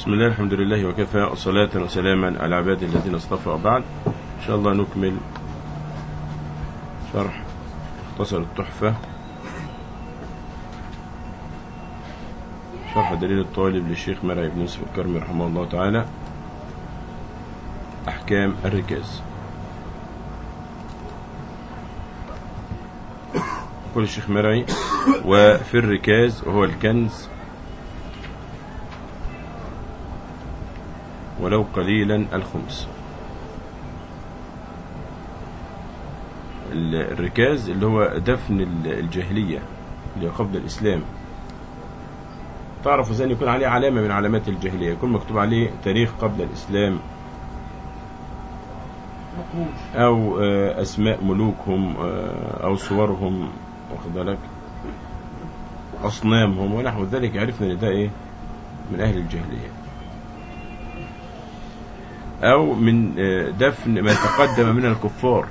بسم الله الحمد لله وكفى وصلاة وسلاما على عباد الذين اصطفى وبعد إن شاء الله نكمل شرح مختصر التحفة شرح دليل الطالب للشيخ مرعي بن يوسف الكرمي رحمه الله تعالى أحكام الركاز يقول الشيخ مرعي وفي الركاز وهو الكنز ولو قليلا الخمس الركاز اللي هو دفن الجاهلية اللي قبل الإسلام تعرف ازاي يكون عليه علامة من علامات الجاهلية يكون مكتوب عليه تاريخ قبل الإسلام أو أسماء ملوكهم أو صورهم واخد بالك أصنامهم ونحو ذلك عرفنا ان ده إيه من أهل الجاهلية أو من دفن ما تقدم من الكفار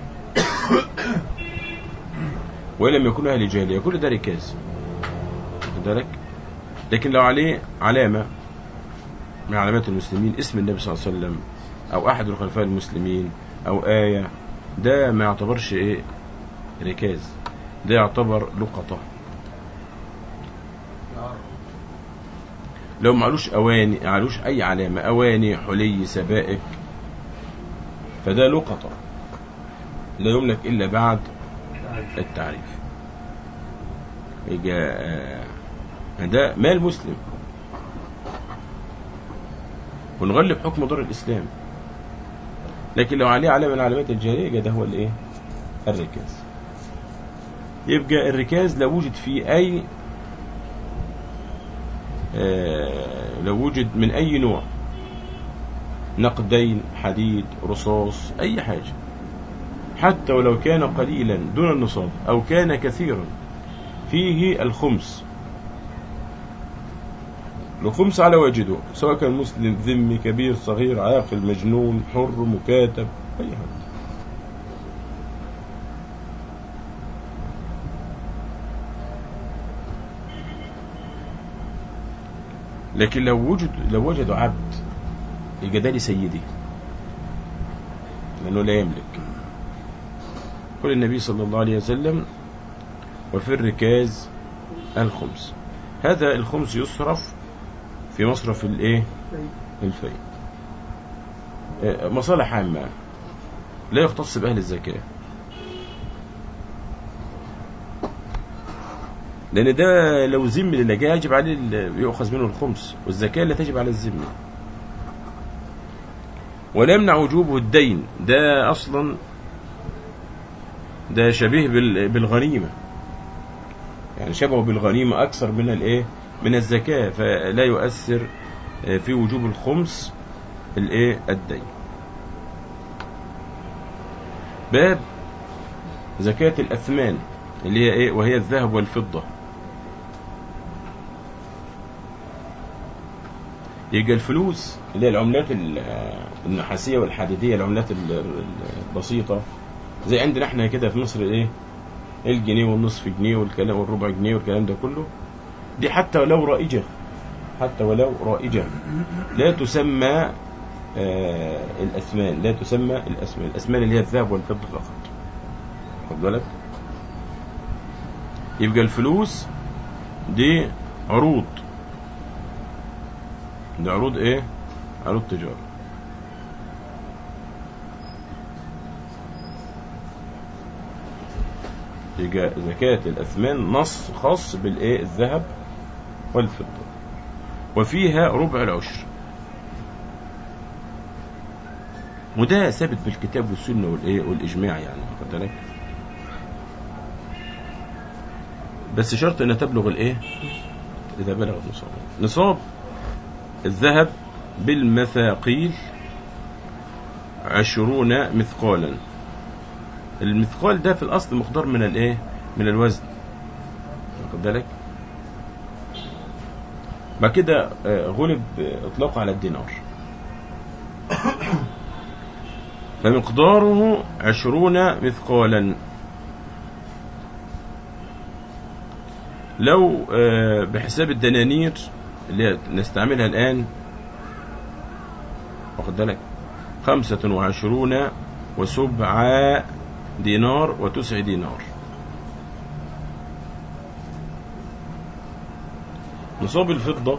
ولم يكونوا أهل الجاهلية كل ده ركاز ذلك لكن لو عليه علامة من علامات المسلمين اسم النبي صلى الله عليه وسلم أو أحد الخلفاء المسلمين أو آية ده ما يعتبرش إيه ركاز ده يعتبر لقطة لو معلوش أواني معلوش أي علامة أواني حلي سبائك فده لقطة لا يملك إلا بعد التعريف يجي ده مال مسلم ونغلب حكم دار الإسلام لكن لو عليه علامة من علامات الجاهلية ده هو الايه الركاز يبقى الركاز لو وجد فيه أي آه لو وجد من أي نوع نقدين حديد رصاص أي حاجة حتى ولو كان قليلا دون النصاب أو كان كثيرا فيه الخمس الخمس على وجده سواء كان مسلم ذمي كبير صغير عاقل مجنون حر مكاتب أي حد لكن لو وجد لو وجدوا عبد يبقى ده لسيدي لأنه لا يملك قال النبي صلى الله عليه وسلم وفي الركاز الخمس هذا الخمس يصرف في مصرف الايه الفي مصالح عامة لا يختص بأهل الزكاة لأن ده لو ذم للنجاة يجب عليه يؤخذ منه الخمس والزكاة لا تجب على الذمة ولا يمنع وجوبه الدين ده أصلا ده شبيه بالغنيمة يعني شبهه بالغنيمة أكثر من الإيه من الزكاة فلا يؤثر في وجوب الخمس الإيه الدين باب زكاة الأثمان اللي هي إيه وهي الذهب والفضة يبقى الفلوس اللي هي العملات النحاسية والحديدية العملات البسيطة زي عندنا احنا كده في مصر ايه الجنيه والنصف جنيه والكلام والربع جنيه والكلام ده كله دي حتى ولو رائجة حتى ولو رائجة لا تسمى آه الأثمان لا تسمى الأثمان الأثمان اللي هي الذهب والفضة فقط خد بالك يبقى الفلوس دي عروض دي عروض ايه عروض تجارة يبقى زكاة الأثمان نص خاص بالإيه الذهب والفضة وفيها ربع العشر وده ثابت بالكتاب والسنة والإيه والإجماع يعني واخد بالك بس شرط أن تبلغ الإيه إذا بلغ النصاب نصاب الذهب بالمثاقيل عشرون مثقالا المثقال ده في الأصل مقدار من الإيه من الوزن واخد بالك بعد كده غلب إطلاقه على الدينار فمقداره عشرون مثقالا لو بحساب الدنانير اللي نستعملها الآن واخد بالك خمسة وعشرون وسبع دينار وتسع دينار نصاب الفضة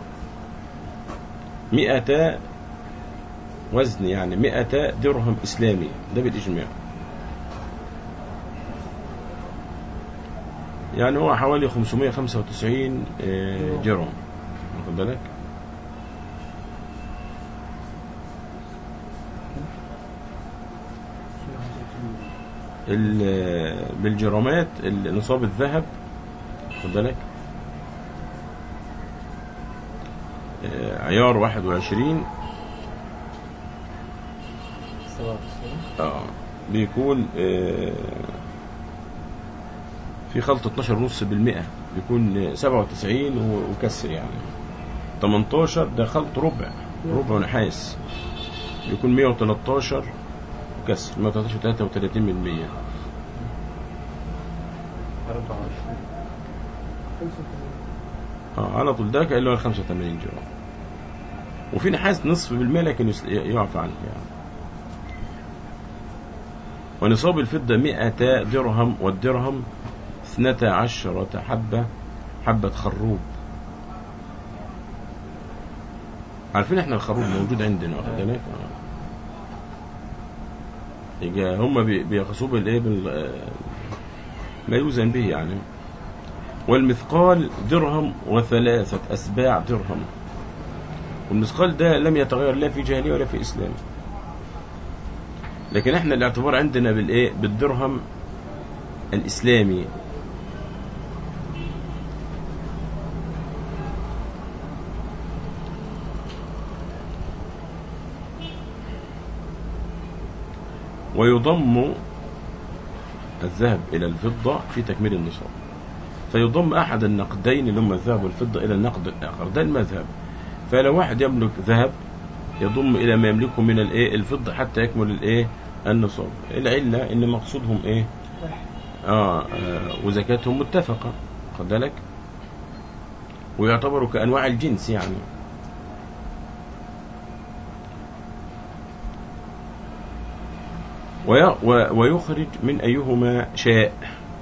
مئة وزن يعني مئة درهم إسلامي ده بالإجماع يعني هو حوالي 595 آه، جرام واخد بالك ال- بالجرامات ال- نصاب الذهب واخد بالك آه، عيار 21 سبعة وتسعين اه بيكون آه، في خلط 12 ونص بالمئة بيكون آه، 97 و- وكسر يعني 18 ده خلط ربع ربع نحاس بيكون 113 وكسر 113 33 من 100 أربعة وعشرين اه على طول ده اللي هو 85 جرام وفي نحاس نصف بالمئة لكن يس- يعفى عنه يعني ونصاب الفضة 100 درهم والدرهم اثنتا عشرة حبة حبة خروب عارفين احنا الخروب موجود عندنا واخد بالك آه. يجي هم بي- بيقصوه بالايه بال آه، ما يوزن به يعني والمثقال درهم وثلاثة أسباع درهم والمثقال ده لم يتغير لا في جاهلية ولا في إسلام لكن احنا الاعتبار عندنا بالايه بالدرهم الإسلامي ويضم الذهب إلى الفضة في تكميل النصاب فيضم أحد النقدين اللي هم الذهب والفضة إلى النقد الآخر ده المذهب فلو واحد يملك ذهب يضم إلى ما يملكه من الإيه الفضة حتى يكمل الإيه النصاب العلة إن مقصودهم إيه آه, آه وزكاتهم متفقة خد بالك ويعتبروا كأنواع الجنس يعني وي- و- ويخرج من أيهما شاء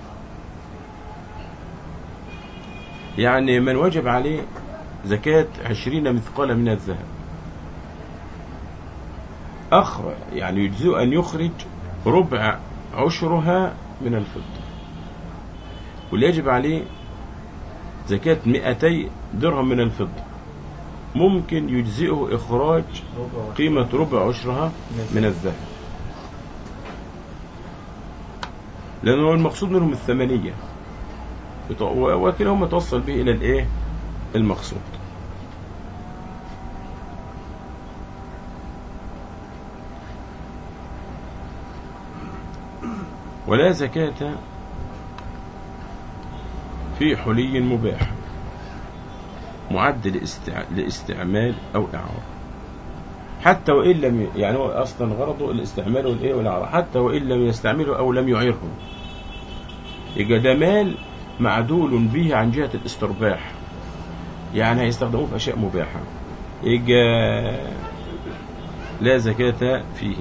يعني من وجب عليه زكاة عشرين مثقال من الذهب أخر يعني يجزئ أن يخرج ربع عشرها من الفضة واللي يجب عليه زكاة مئتي درهم من الفضة ممكن يجزئه إخراج ربع وعشرين. قيمة ربع عشرها من الذهب لأنه المقصود منهم الثمنية يط- و- وكلاهما توصل به إلى الإيه المقصود ولا زكاة في حلي مباح معد لاستع- لاستعمال أو إعارة حتى وإن لم ي- يعني هو أصلا غرضه الاستعمال والإيه والإعارة حتى وإن لم يستعمله أو لم يعيره يبقى ده مال معدول به عن جهة الاسترباح يعني هيستخدموه في أشياء مباحة يبقى لا زكاة فيه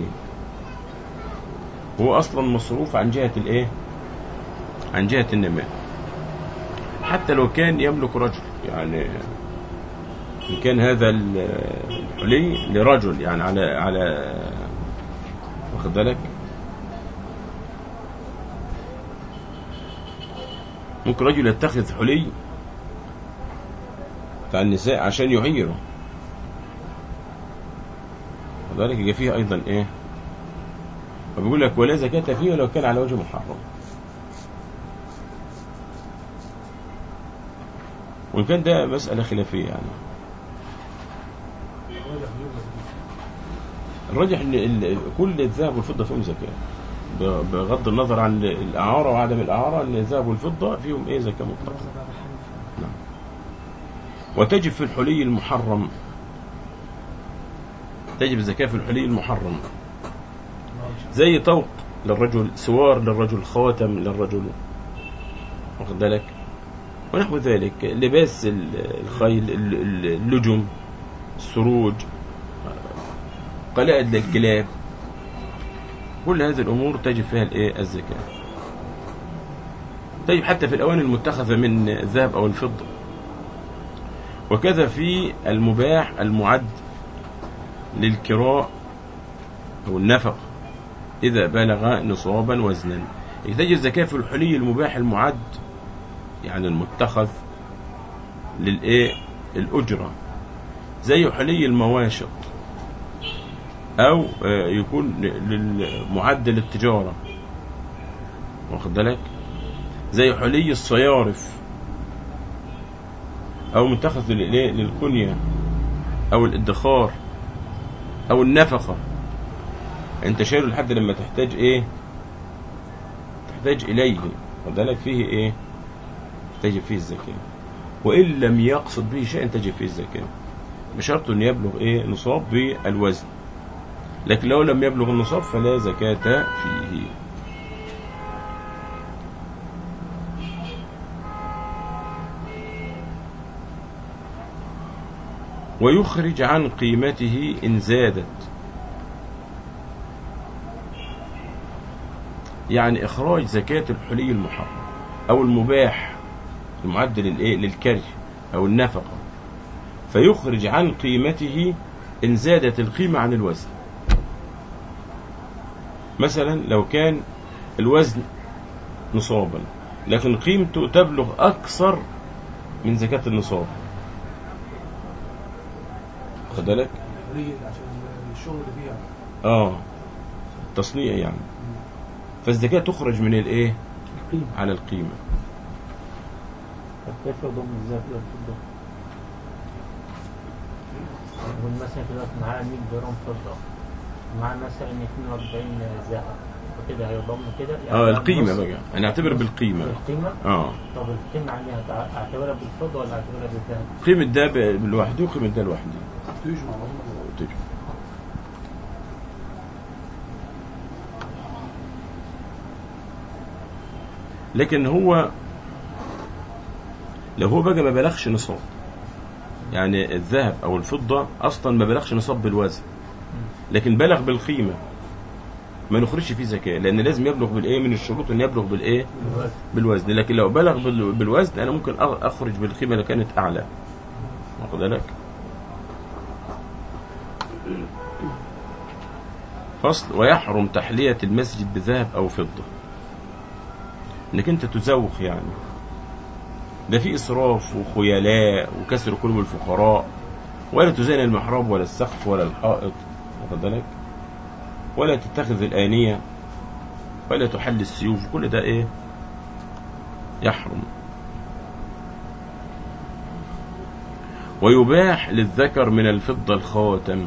هو أصلا مصروف عن جهة الإيه عن جهة النماء حتى لو كان يملك رجل يعني إن كان هذا ال- الحلي لرجل يعني على على واخد بالك ممكن رجل يتخذ حلي بتاع النساء عشان يعيره وذلك يبقى فيه أيضا إيه فبيقول لك ولا زكاة فيه ولو كان على وجه محرم وإن كان ده مسألة خلافية يعني الراجح ان ال- كل الذهب والفضه فيهم زكاه ب- بغض النظر عن الاعاره وعدم الاعاره ان الذهب والفضه فيهم ايه زكاه مطلقه نعم. وتجب في الحلي المحرم تجب الزكاه في الحلي المحرم زي طوق للرجل سوار للرجل خواتم للرجل واخد بالك ونحو ذلك لباس ال- الخيل ال- ال- اللجم السروج قلائد للكلاب كل هذه الأمور تجب فيها الإيه الزكاة طيب حتى في الأواني المتخذة من الذهب أو الفضة وكذا في المباح المعد للكراء أو النفق إذا بلغ نصابا وزنا تجد الزكاة في الحلي المباح المعد يعني المتخذ للإيه الأجرة زي حلي المواشط أو آه، يكون للمعد للتجارة واخد بالك زي حلي الصيارف أو متخذ للإيه للكنية أو الادخار أو النفقة أنت شايله لحد لما تحتاج إيه تحتاج إليه واخد بالك فيه إيه تجب فيه الزكاة وإن لم يقصد به شيء تجب فيه الزكاة بشرط أن يبلغ إيه نصاب بالوزن لكن لو لم يبلغ النصاب فلا زكاة فيه ويخرج عن قيمته إن زادت يعني إخراج زكاة الحلي المحرم أو المباح المعدل للإيه للكري أو النفقة فيخرج عن قيمته إن زادت القيمة عن الوزن مثلا لو كان الوزن نصابا لكن قيمته تبلغ أكثر من زكاة النصاب خد بالك ليه عشان الشغل اللي فيه يعني اه تصنيع يعني فالزكاة تخرج من الايه القيمة على القيمة طب كيف يضم الذهب إلى الفضة؟ يقول مثلا كده معاه 100 جرام فضة معاه مثلا 42 ذهب وكده هيضم كده يعني اه القيمة نص- بقى هنعتبر نص بالقيمة القيمة اه طب القيمة عليها تع- اعتبرها بالفضة ولا اعتبرها بالذهب؟ قيمة ده ب- لوحده وقيمة ده لوحده تيجي مع بعض تجي. لكن هو لو هو بقى ما بلغش نصاب يعني الذهب او الفضة اصلا ما بلغش نصاب بالوزن لكن بلغ بالقيمة ما نخرجش فيه زكاة لان لازم يبلغ بالايه من الشروط ان يبلغ بالايه بالوزن بالوزن لكن لو بلغ بال- بالوزن انا ممكن أخ- اخرج بالقيمة اللي كانت اعلى واخد بالك فصل ويحرم تحلية المسجد بذهب أو فضة إنك أنت تزوق يعني ده في إسراف وخيلاء وكسر قلوب الفقراء ولا تزين المحراب ولا السقف ولا الحائط واخد بالك ولا تتخذ الآنية ولا تحل السيوف كل ده إيه يحرم ويباح للذكر من الفضة الخاتم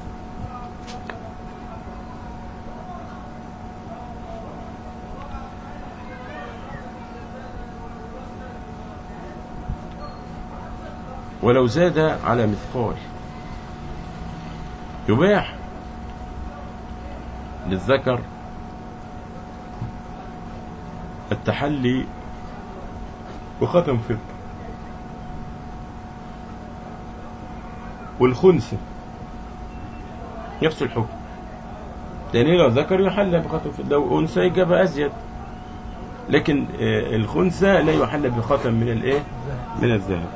ولو زاد على مثقال يباح للذكر التحلي وختم فضة والخنثى نفس الحكم لأن لو ذكر يحل بختم فضة لو أنثى يبقى أزيد لكن آه، الخنثى لا يحل بختم من الإيه؟ من الذهب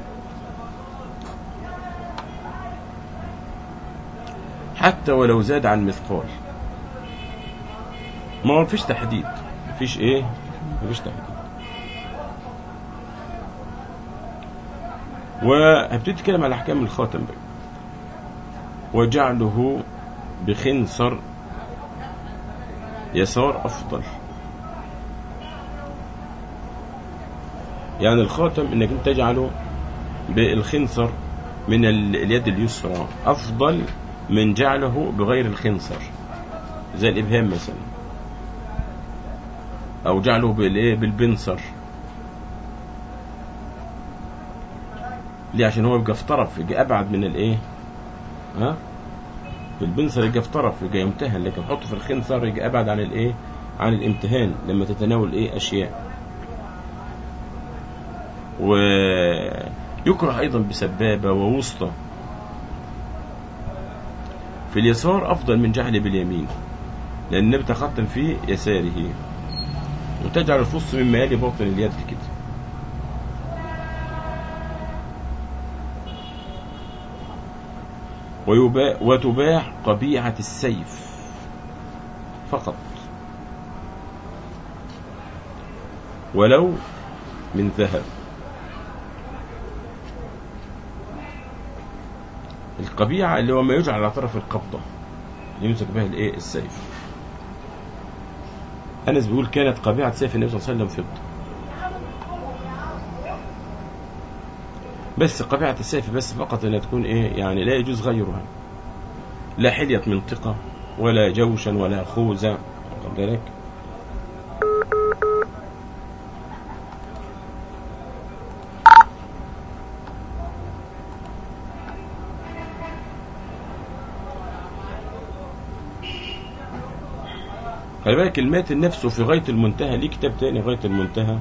حتى ولو زاد عن مثقال ما هو فيش تحديد مفيش ايه مفيش تحديد وهبتدي اتكلم على احكام الخاتم بقى وجعله بخنصر يسار افضل يعني الخاتم انك انت تجعله بالخنصر من ال- اليد اليسرى افضل من جعله بغير الخنصر زي الابهام مثلا او جعله بالايه بالبنصر ليه عشان هو يبقى في طرف يبقى ابعد من الايه ها بالبنصر يبقى في طرف يبقى يمتهن لكن حطه في الخنصر يبقى ابعد عن الايه عن الامتهان لما تتناول ايه اشياء ويكره ايضا بسبابه ووسطى في اليسار أفضل من جعله باليمين لأن النبي تختم في يساره وتجعل الفص مما يلي باطن اليد كده ويباع وتباع قبيعة السيف فقط ولو من ذهب القبيعة اللي هو ما يجعل على طرف القبضة يمسك بها الايه السيف أنس بيقول كانت قبيعة سيف النبي صلى الله عليه وسلم فضة بس قبيعة السيف بس فقط انها تكون ايه يعني لا يجوز غيرها لا حلية منطقة ولا جوشا ولا خوذة واخد بالك خلي بالك الماتن نفسه في غاية المنتهى ليه كتاب تاني غاية المنتهى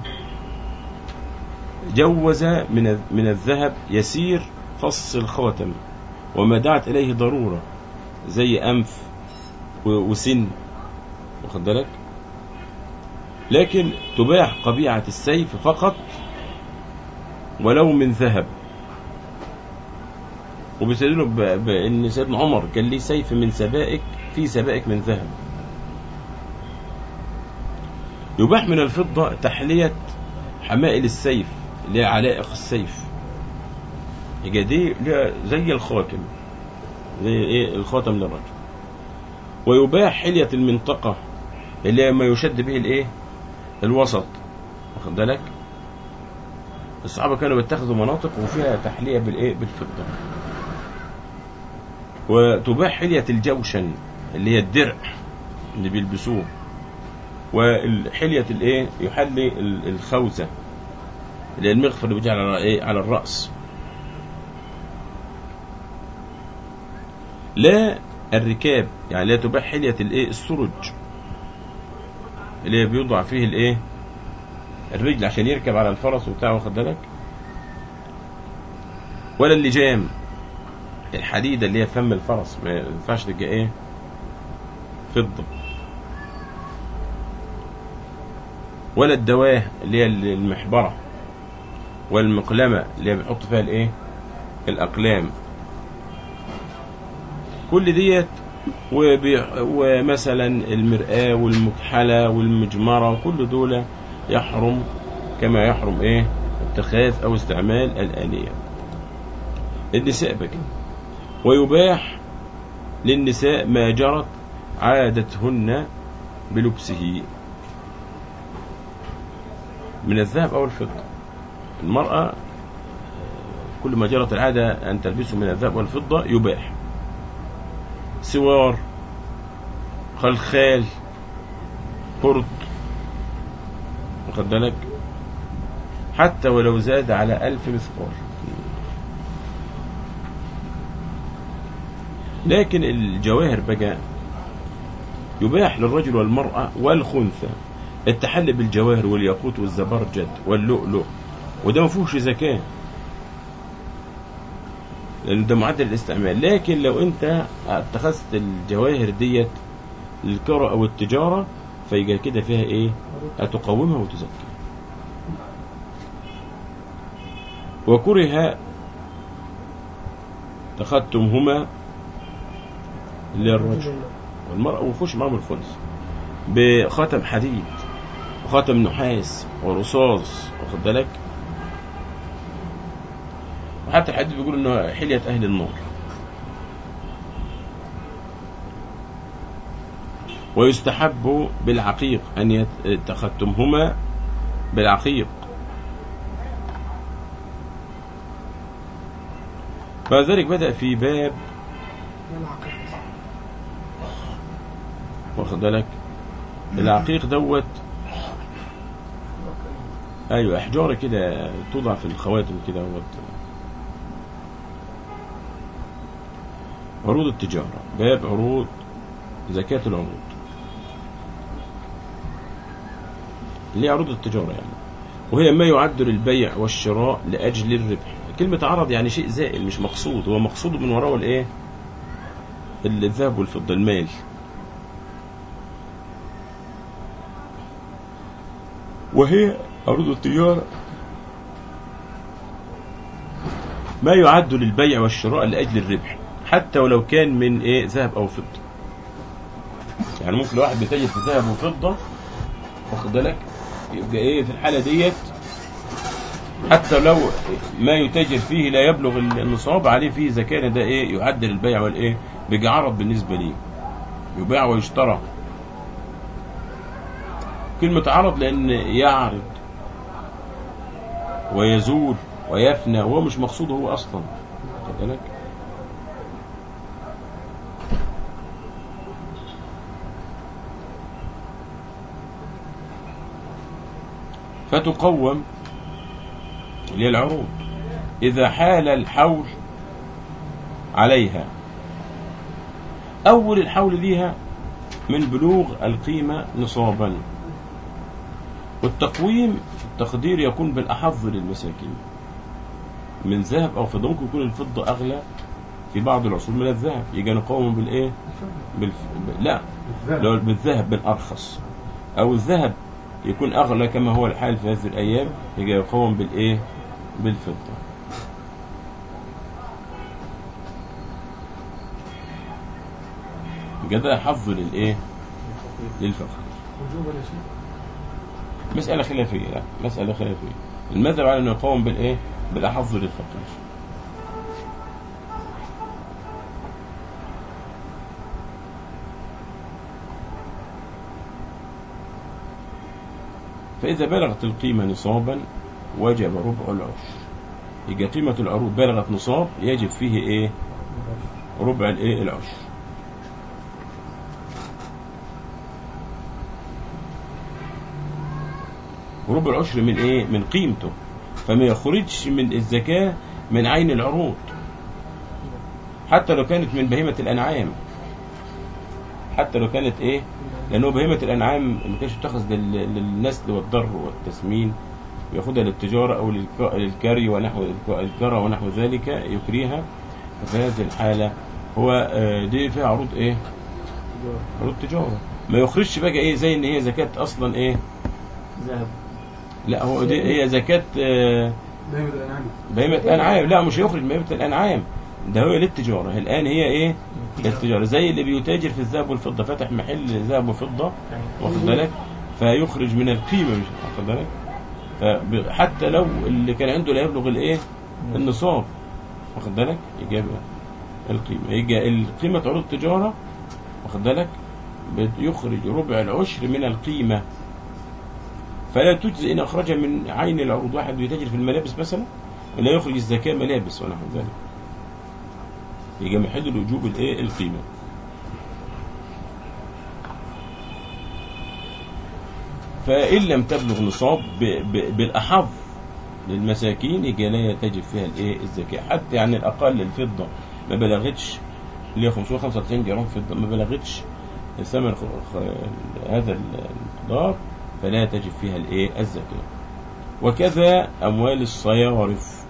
جوز من من الذهب يسير فص الخاتم وما دعت إليه ضرورة زي أنف و- وسن واخد بالك لكن تباح قبيعة السيف فقط ولو من ذهب وبيستدلوا ب- بأن سيدنا عمر كان ليه سيف من سبائك في سبائك من ذهب يباح من الفضة تحلية حمائل السيف اللي هي علائق السيف يبقى دي ليها زي الخاتم زي ايه الخاتم للرجل ويباح حلية المنطقة اللي هي ما يشد به الايه الوسط واخد بالك الصحابة كانوا بيتخذوا مناطق وفيها تحلية بالايه بالفضة وتباح حلية الجوشن اللي هي الدرع اللي بيلبسوه وحلية الايه يحلي ال- الخوذة اللي هي المغفر اللي بيجي على ايه على الرأس لا الركاب يعني لا تباح حلية الايه السرج اللي هي بيوضع فيه الايه الرجل عشان يركب على الفرس وبتاع واخد بالك ولا اللجام الحديدة اللي هي فم الفرس ما ينفعش تبقى ايه فضة ولا الدواه اللي هي المحبرة والمقلمة اللي هي بيحط فيها الايه الأقلام كل ديت وبي... ومثلا المرآة والمكحلة والمجمرة كل دول يحرم كما يحرم ايه اتخاذ او استعمال الآلية النساء بقى ويباح للنساء ما جرت عادتهن بلبسه من الذهب أو الفضة المرأة كل ما جرت العادة أن تلبسه من الذهب والفضة يباح سوار خلخال قرط واخد بالك حتى ولو زاد على ألف مثقال لكن الجواهر بقى يباح للرجل والمرأة والخنثى التحلي بالجواهر والياقوت والزبرجد واللؤلؤ وده ما فيهوش زكاة لأن ده معدل الاستعمال لكن لو أنت اتخذت الجواهر ديت للكرة أو التجارة فيبقى كده فيها إيه؟ هتقومها وتزكي وكره تختمهما للرجل والمرأة وفوش معهم الخنث بخاتم حديد وخاتم نحاس ورصاص واخد بالك وحتى الحديث بيقول انه حلية اهل النار ويستحب بالعقيق ان يت- تختمهما بالعقيق فذلك بدأ في باب واخد بالك العقيق دوت ايوه احجار كده توضع في الخواتم كده دوت عروض التجارة باب عروض زكاة العروض اللي هي عروض التجارة يعني وهي ما يعد للبيع والشراء لأجل الربح كلمة عرض يعني شيء زائل مش مقصود هو مقصود من وراءه الايه الذهب والفضة المال وهي عروض التجارة ما يعد للبيع والشراء لأجل الربح حتى ولو كان من ايه ذهب او فضة يعني ممكن واحد بيتاجر في ذهب وفضة واخد بالك يبقى ايه في الحالة ديت حتى لو ما يتاجر فيه لا يبلغ النصاب عليه فيه زكاة ده ايه يعد للبيع والايه بيجي عرض بالنسبة ليه يباع ويشترى كلمة عرض لأن يعرض ويزول ويفنى وهو مش مقصود هو أصلا واخد بالك فتقوم اللي هي العروض إذا حال الحول عليها أول الحول ليها من بلوغ القيمة نصابا والتقويم التقدير يكون بالأحظ للمساكين من ذهب أو فضة ممكن يكون الفضة أغلى في بعض العصور من الذهب يجي نقوم بالإيه بالف... لا لو بالذهب بالأرخص أو الذهب يكون أغلى كما هو الحال في هذه الأيام يجي يقوم بالإيه بالفضة جزاء حظ للإيه للفقر وجوبا يا شيخ مسألة خلافية لا مسألة خلافية المذهب على أنه يقوم بالإيه بالأحظ للفقير فإذا بلغت القيمة نصابا وجب ربع العشر يبقى قيمة العروض بلغت نصاب يجب فيه إيه ربع الإيه العشر ربع العشر من ايه من قيمته فما يخرجش من الزكاة من عين العروض حتى لو كانت من بهيمة الأنعام حتى لو كانت ايه لأنه بهيمة الأنعام ما كانش بتاخذ لل- للنسل والضر والتسمين وياخدها للتجارة أو للك- للكري ونحو الكرى ونحو ذلك يكريها ففي هذه الحالة هو آه، دي فيها عروض ايه عروض تجارة ما يخرجش بقى ايه زي ان هي زكاة اصلا ايه ذهب لا هو دي هي زكاة آه، دايما الانعام بهيمة الأنعام لا مش هيخرج بهيمة الأنعام ده هو للتجارة الآن هي إيه للتجارة زي اللي بيتاجر في الذهب والفضة فتح محل ذهب وفضة واخد بالك فيخرج من القيمة مش واخد بالك فب- حتى لو اللي كان عنده لا يبلغ الإيه النصاب واخد بالك يجي القيمة يجي القيمة عروض التجارة واخد بالك يخرج ربع العشر من القيمة فلا تجزي إن أخرج من عين العروض واحد بيتاجر في الملابس مثلا لا يخرج الزكاة ملابس ونحو ذلك يجي محل الوجوب الايه القيمة فإن لم تبلغ نصاب ب- ب- بالأحظ للمساكين يجي لا تجب فيها الايه الزكاة حتى يعني الأقل الفضة ما بلغتش اللي هي 595 جرام فضة ما بلغتش ثمن خ- خ- هذا المقدار فلا تجب فيها الايه الزكاة وكذا أموال الصيارف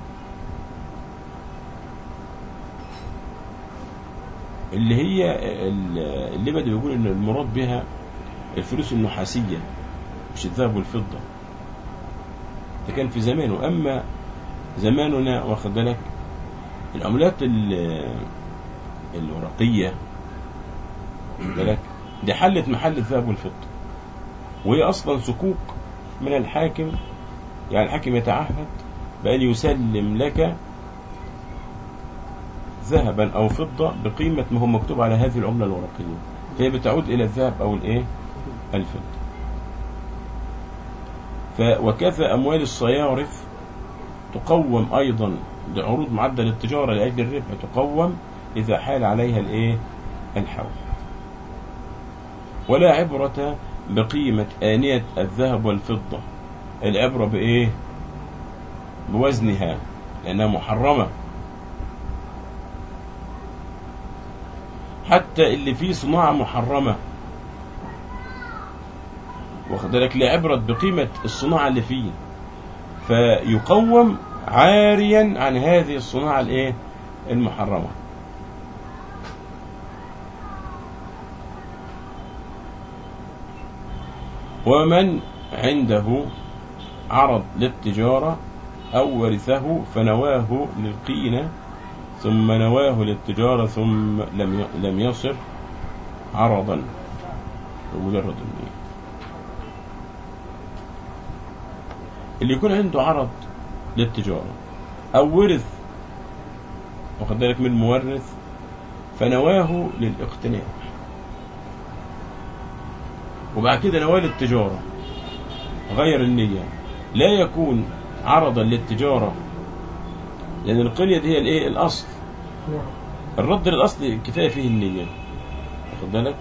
اللي هي ال- اللي بدأ بيقول ان المراد بها الفلوس النحاسية مش الذهب والفضة ده كان في زمانه أما زماننا واخد بالك العملات ال- الورقية واخد بالك دي حلت محل الذهب والفضة وهي أصلا سكوك من الحاكم يعني الحاكم يتعهد بأن يسلم لك ذهبا أو فضة بقيمة ما هو مكتوب على هذه العملة الورقية فهي بتعود إلى الذهب أو الإيه الفضة ف وكذا أموال الصيارف تقوم أيضا بعروض معدل التجارة لأجل الربح تقوم إذا حال عليها الإيه الحول ولا عبرة بقيمة آنية الذهب والفضة العبرة بإيه بوزنها لأنها محرمة حتى اللي فيه صناعة محرمة واخد بالك لا عبرة بقيمة الصناعة اللي فيه فيقوم عاريا عن هذه الصناعة الايه المحرمة ومن عنده عرض للتجارة أو ورثه فنواه للقينة ثم نواه للتجارة ثم لم ي- لم يصر عرضا بمجرد النية اللي يكون عنده عرض للتجارة أو ورث واخد بالك من مورث فنواه للاقتناء وبعد كده نواه للتجارة غير النية لا يكون عرضا للتجارة لأن القنية دي هي الإيه الأصل نعم الرد للأصل كفاية فيه النية واخد بالك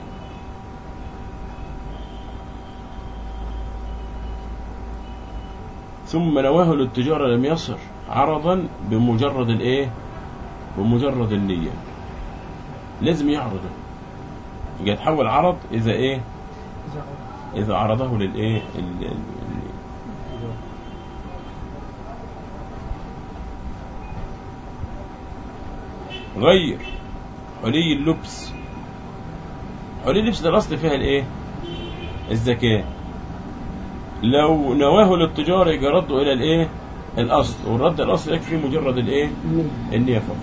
ثم نواه للتجارة لم يصر عرضا بمجرد الايه بمجرد النية لازم يعرضه يبقى يتحول عرض إذا ايه إذا عرض. إذا عرضه للايه ال- ال- النية غير حلي اللبس حلي اللبس ده الأصل فيها الإيه؟ الزكاة لو نواه للتجارة يبقى رده إلى الإيه؟ الأصل والرد الأصل يكفي مجرد الإيه؟ النية. النية فقط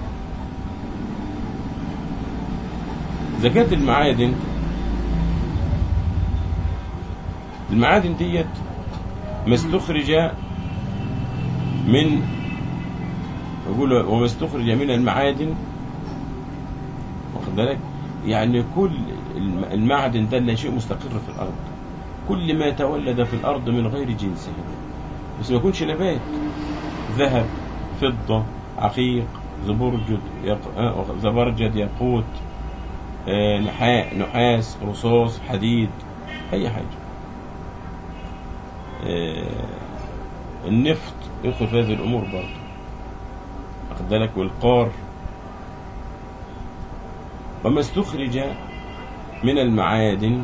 زكاة المعادن المعادن ديت ما استخرج من يقول وما استخرج من المعادن واخد بالك يعني كل الم- المعدن ده اللي شيء مستقر في الأرض كل ما تولد في الأرض من غير جنسه بس ما يكونش نبات ذهب فضة عقيق زبرجد يق... آه، زبرجد ياقوت آه، نحاء نحاس رصاص حديد أي حاجة آه، النفط يدخل في هذه الأمور برضه واخد بالك والقار وما استخرج من المعادن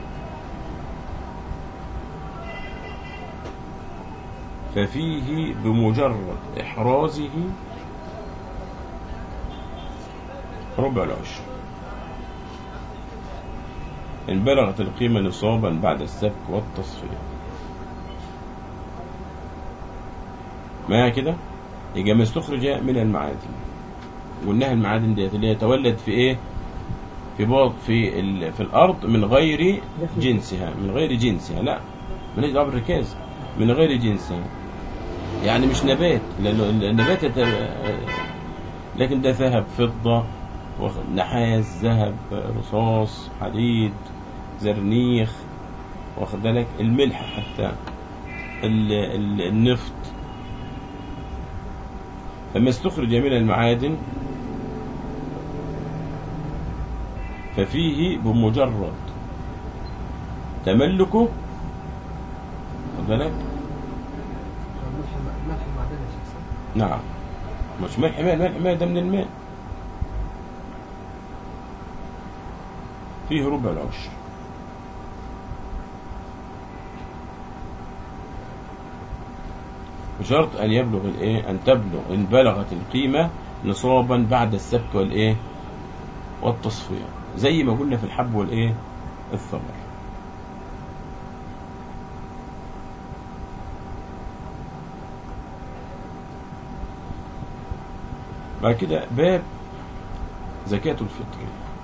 ففيه بمجرد إحرازه ربع العشر إن بلغت القيمة نصابا بعد السبك والتصفية ما كده يبقى ما استخرج من المعادن قلناها المعادن ديت اللي هي تولد في ايه في باط في ال... في الارض من غير جنسها من غير جنسها لا ماليش دعوه بالركاز من غير جنسها يعني مش نبات لأن النبات يت- لكن ده ذهب فضة وخ- نحاس ذهب رصاص حديد زرنيخ واخد بالك الملح حتى ال... ال... النفط فما استخرج من المعادن ففيه بمجرد تملكه خد بالك ملح ملح المعدن يا شيخ صح؟ نعم مش ملح ماء ملح ماء ده من الماء فيه ربع العشر بشرط أن يبلغ الإيه أن تبلغ إن بلغت القيمة نصابا بعد السبت والإيه والتصفية زي ما قلنا في الحب والإيه الثمر بعد كده باب زكاة الفطر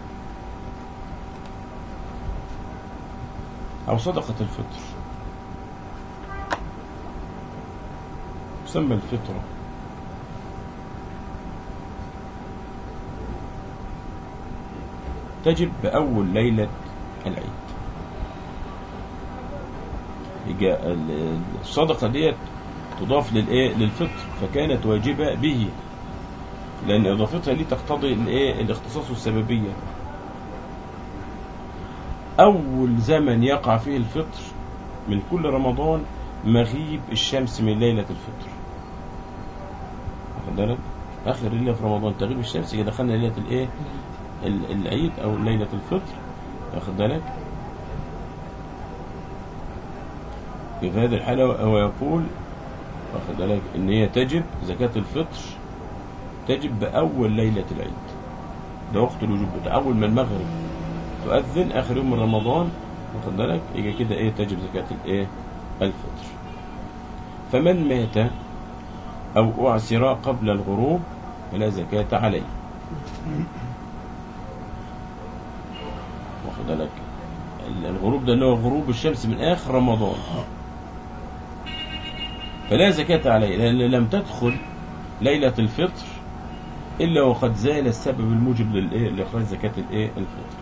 أو صدقة الفطر تسمى الفطرة تجب بأول ليلة العيد يجي ال- الصدقة ديت تضاف للإيه للفطر فكانت واجبة به لأن إضافتها ليه تقتضي الإيه الاختصاص والسببية أول زمن يقع فيه الفطر من كل رمضان مغيب الشمس من ليلة الفطر واخد بالك آخر ليلة في رمضان تغيب الشمس كده دخلنا ليلة الإيه ال- العيد أو ليلة الفطر واخد بالك في هذه الحالة هو يقول واخد بالك إن هي تجب زكاة الفطر تجب بأول ليلة العيد ده وقت الوجوب ده أول ما المغرب تؤذن آخر يوم من رمضان واخد بالك يجي كده ايه تجب زكاة الايه الفطر فمن مات او اعسر قبل الغروب فلا زكاة عليه واخد بالك ال- الغروب ده اللي هو غروب الشمس من اخر رمضان فلا زكاة عليه لان لم تدخل ليلة الفطر الا وقد زال السبب الموجب للايه لاخراج زكاة الايه الفطر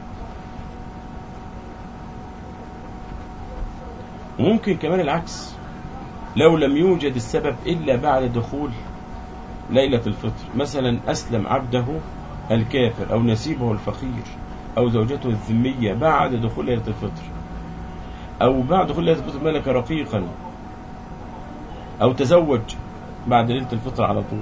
ممكن كمان العكس لو لم يوجد السبب إلا بعد دخول ليلة الفطر مثلا أسلم عبده الكافر أو نسيبه الفقير أو زوجته الذمية بعد دخول ليلة الفطر أو بعد دخول ليلة الفطر ملك رقيقا أو تزوج بعد ليلة الفطر على طول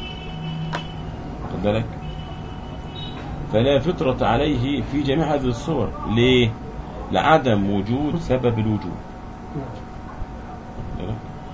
خد بالك فلا فطرة عليه في جميع هذه الصور ليه؟ لعدم وجود سبب الوجوب واخد بالك؟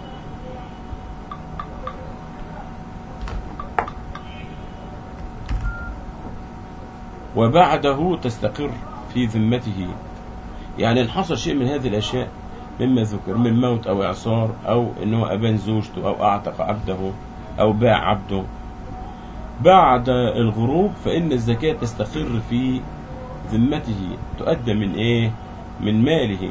وبعده تستقر في ذمته يعني ان حصل شيء من هذه الاشياء مما ذكر من موت او اعصار او انه ابان زوجته او اعتق عبده او باع عبده بعد الغروب فان الزكاه تستقر في ذمته تؤدى من ايه من ماله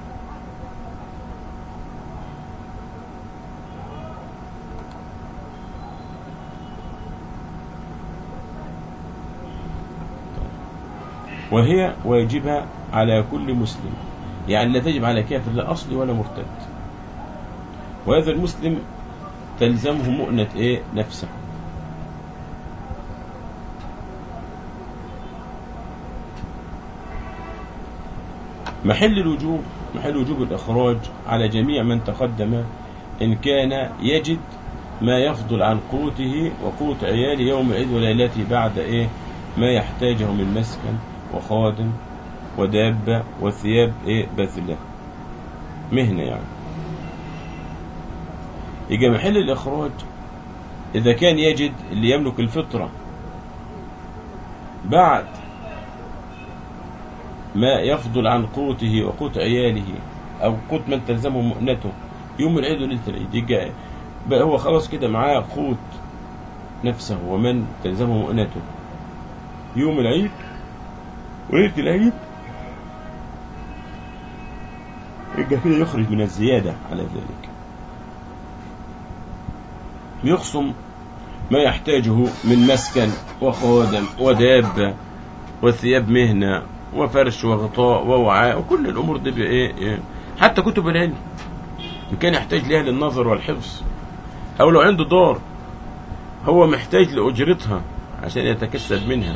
وهي واجبة على كل مسلم يعني لا تجب على كافر لا أصلي ولا مرتد وهذا المسلم تلزمه مؤنة إيه نفسه محل الوجوب محل وجوب الإخراج على جميع من تقدم إن كان يجد ما يفضل عن قوته وقوت عياله يوم العيد وليلته بعد إيه ما يحتاجه من مسكن وخادم ودابة وثياب إيه بذلة مهنة يعني يجي محل الإخراج إذا كان يجد اللي يملك الفطرة بعد ما يفضل عن قوته وقوت عياله أو قوت من تلزمه مؤنته يوم العيد وليلة العيد يجي بقى هو خلاص كده معاه قوت نفسه ومن تلزمه مؤنته يوم العيد وليلة العيد يبقى كده يخرج من الزيادة على ذلك يخصم ما يحتاجه من مسكن وخادم ودابة وثياب مهنة وفرش وغطاء ووعاء وكل الأمور دي بقى إيه إيه. حتى كتب العلم إن كان يحتاج لها للنظر والحفظ أو لو عنده دار هو محتاج لأجرتها عشان يتكسب منها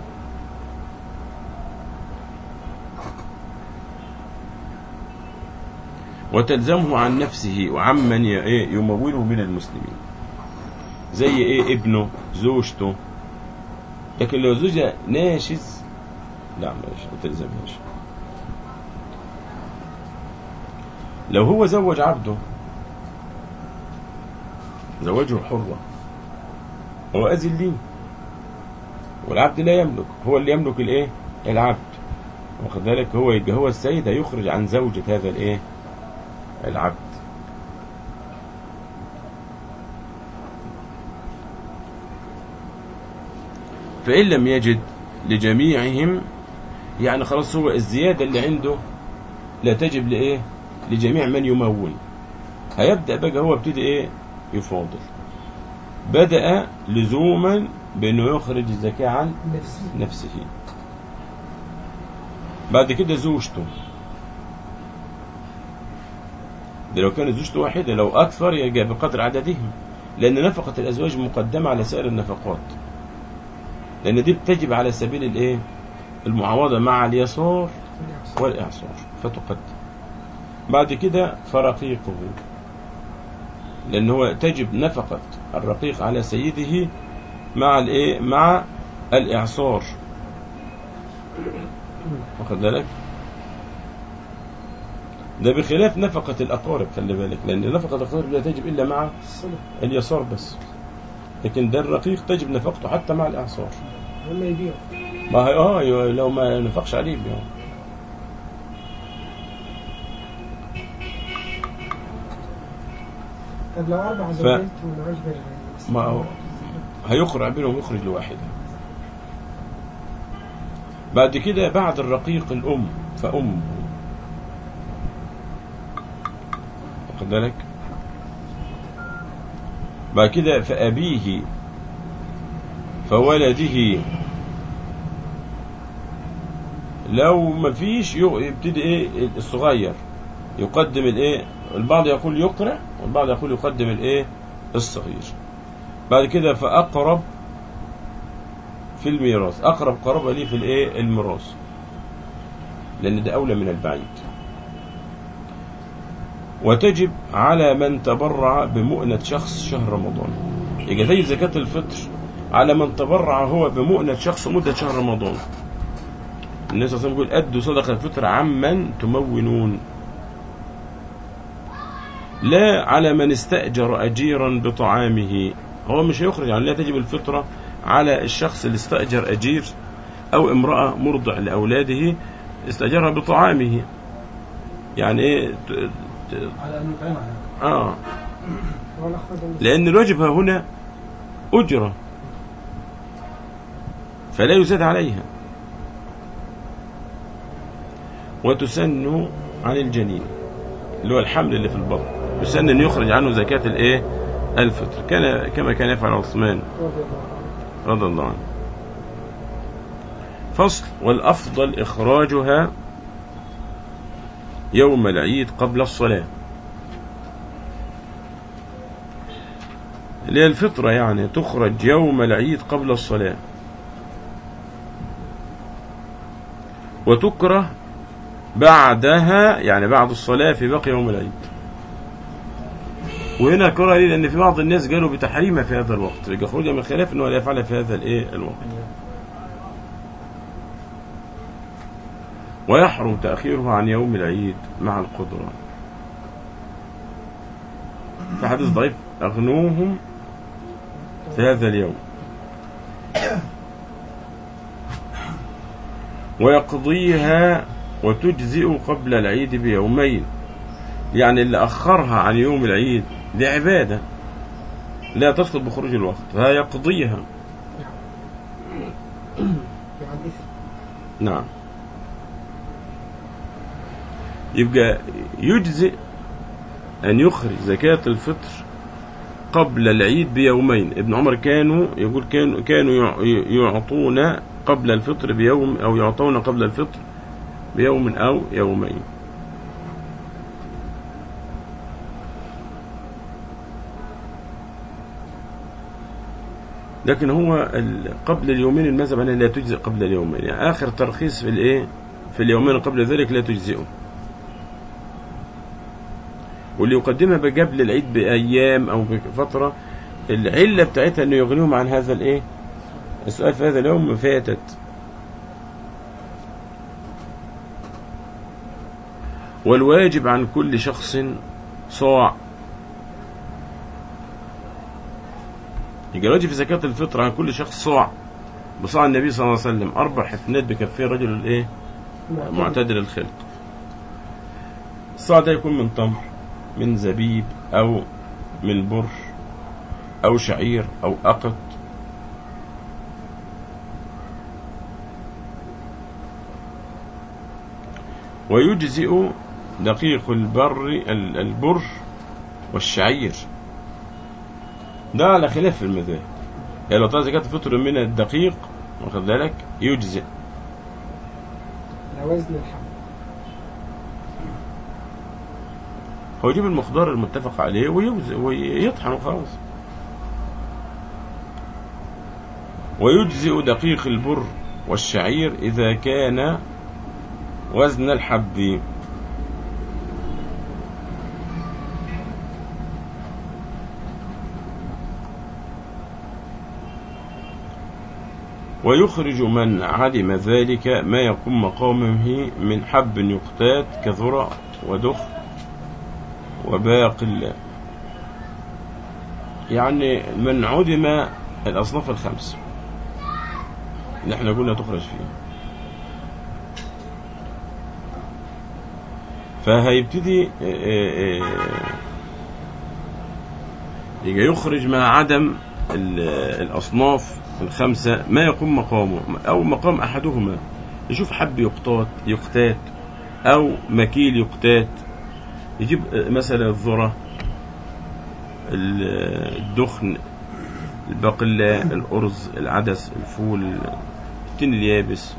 وتلزمه عن نفسه وعمن ي- إيه يموله من المسلمين زي ايه ابنه زوجته لكن لو زوجة ناشز لا ماشي ما تلزمهاش لو هو زوج عبده زوجه حرة هو أذن ليه والعبد لا يملك هو اللي يملك الايه العبد واخد بالك هو يبقى هو السيد هيخرج عن زوجة هذا الايه العبد فإن لم يجد لجميعهم يعني خلاص هو الزيادة اللي عنده لا تجب لإيه لجميع من يمول هيبدأ بقى هو ابتدي إيه يفاضل بدأ لزوما بأنه يخرج الزكاة عن نفسي نفسه بعد كده زوجته ده لو كانت زوجته واحدة لو أكثر يبقى بقدر عددهم لأن نفقة الأزواج مقدمة على سائر النفقات لأن دي بتجب على سبيل الإيه المعاوضة مع اليسار والإعصار فتقدم بعد كده فرقيقه لأن هو تجب نفقة الرقيق على سيده مع الإيه مع الإعصار واخد بالك ده بخلاف نفقة الأقارب خلي بالك لأن نفقة الأقارب لا تجب إلا مع الصلاة اليسار بس لكن ده الرقيق تجب نفقته حتى مع الإعصار ولا يبيع ما هي اه لو ما نفقش عليه بيوم طب لو أربع ف- زوجات ومعاش غير ما هو هيقرع بينهم ويخرج لواحدة بعد كده بعد الرقيق الأم فأم واخد بالك بعد كده فأبيه فولده لو ما فيش يو- يبتدي ايه الصغير يقدم الايه البعض يقول يقرع والبعض يقول يقدم الايه الصغير بعد كده فأقرب في الميراث أقرب قرابة ليه في الإيه الميراث لأن ده أولى من البعيد وتجب على من تبرع بمؤنة شخص شهر رمضان يبقى تجب زكاة الفطر على من تبرع هو بمؤنة شخص مدة شهر رمضان النبي صلى الله عليه وسلم يقول أدوا صدقة الفطر عمن تمونون لا على من استأجر أجيرا بطعامه هو مش هيخرج يعني لا تجب الفطرة على الشخص اللي استأجر أجير أو امرأة مرضع لأولاده استأجرها بطعامه يعني إيه ت- ت- على أنه يطعمها آه ولا أخذ لأن الواجب ها هنا أجرة فلا يزاد عليها وتسن عن الجنين اللي هو الحمل اللي في البطن يسن أن يخرج عنه زكاة الإيه الفطر كان كما كان يفعل عثمان رضي الله عنه رضي الله عنه فصل والأفضل إخراجها يوم العيد قبل الصلاة اللي هي الفطرة يعني تخرج يوم العيد قبل الصلاة وتكره بعدها يعني بعد الصلاة في باقي يوم العيد وهنا كره ليه لأن في بعض الناس قالوا بتحريمها في هذا الوقت يبقى خروجها من خلاف أنه لا يفعلها في هذا الإيه الوقت ويحرم تأخيرها عن يوم العيد مع القدرة في حديث ضعيف أغنوهم في هذا اليوم ويقضيها وتجزئ قبل العيد بيومين يعني اللي أخرها عن يوم العيد دي عبادة لا تسقط بخروج الوقت فيقضيها يعني إثم نعم يبقى يجزئ أن يخرج زكاة الفطر قبل العيد بيومين ابن عمر كانوا يقول كانوا كانوا يع- يعطون قبل الفطر بيوم أو يعطون قبل الفطر بيوم أو يومين لكن هو ال- قبل اليومين المذهب أنها لا تجزئ قبل اليومين يعني آخر ترخيص في الإيه في اليومين قبل ذلك لا تجزئه واللي يقدمها بقبل العيد بأيام أو بفترة العلة بتاعتها أنه يغنيهم عن هذا الإيه السؤال في هذا اليوم فاتت والواجب عن كل شخص صاع يبقى الواجب في زكاة الفطر عن كل شخص صاع بصاع النبي صلى الله عليه وسلم أربع حفنات بكفيه رجل الإيه معتدل الخلق الصاع ده يكون من تمر من زبيب أو من بر أو شعير أو أقط ويجزئ دقيق البر ال- البر والشعير ده على خلاف المذاهب يعني لو طلع زكاة الفطر من الدقيق واخد بالك يجزئ على وزن الحمل هو يجيب المقدار المتفق عليه ويوزن ويطحن وخلاص ويجزئ دقيق البر والشعير إذا كان وزن الحب ويخرج من علم ذلك ما يقوم مقامه من حب يقتات كذرة ودخ وباقل يعني من عدم الأصناف الخمس اللي احنا قلنا تخرج فيها فهيبتدي آه، آه، يجي يخرج مع عدم ال- الأصناف الخمسة ما يقوم مقامه أو مقام أحدهما يشوف حب يقتات يقتات أو مكيل يقتات يجيب مثلا الذرة ال- الدخن البقلاء الأرز العدس الفول التين اليابس